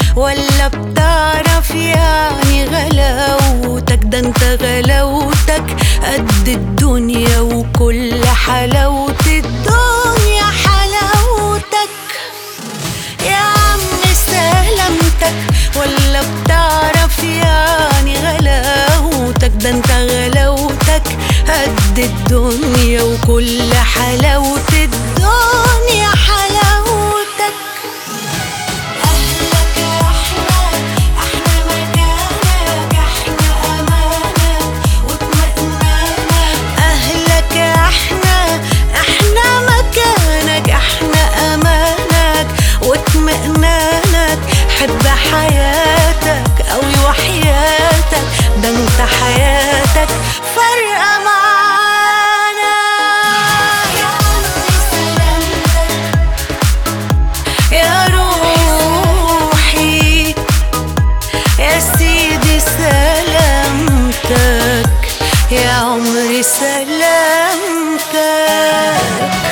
ولا بتعرف يعني غلاوتك ده انت غلاوتك قد الدنيا وكل حلاوة الدنيا حلاوتك يا عم سلامتك ولا بتعرف يعني غلاوتك ده انت غلاوتك قد الدنيا وكل حلاوة الدنيا حلاوتك أهلك احنا احنا مكانك احنا أمانك واطمئنانك أهلك احنا احنا مكانك احنا أمانك واطمئنانك حب حياتك قوي وحياتك ده انت حياتك فارقة معانا يا عمي سلامتك يا روحي يا سيدي سلامتك يا عمري سلامتك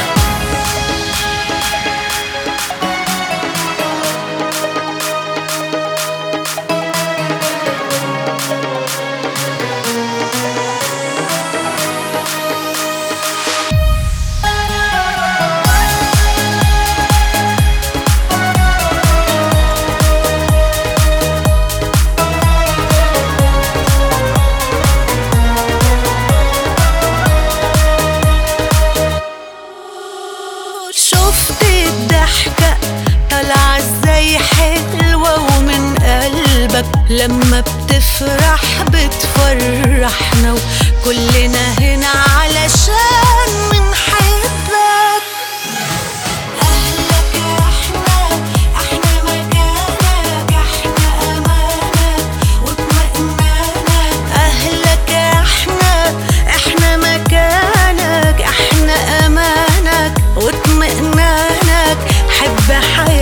شفت الضحكة طالعة ازاي حلوة ومن قلبك لما بتفرح بتفرحنا وكلنا هنا علشان بنحبك أهلك احنا احنا مكانك احنا أمانك واطمئنانك أهلك احنا احنا مكانك احنا أمانك واطمئنانك حب حياتك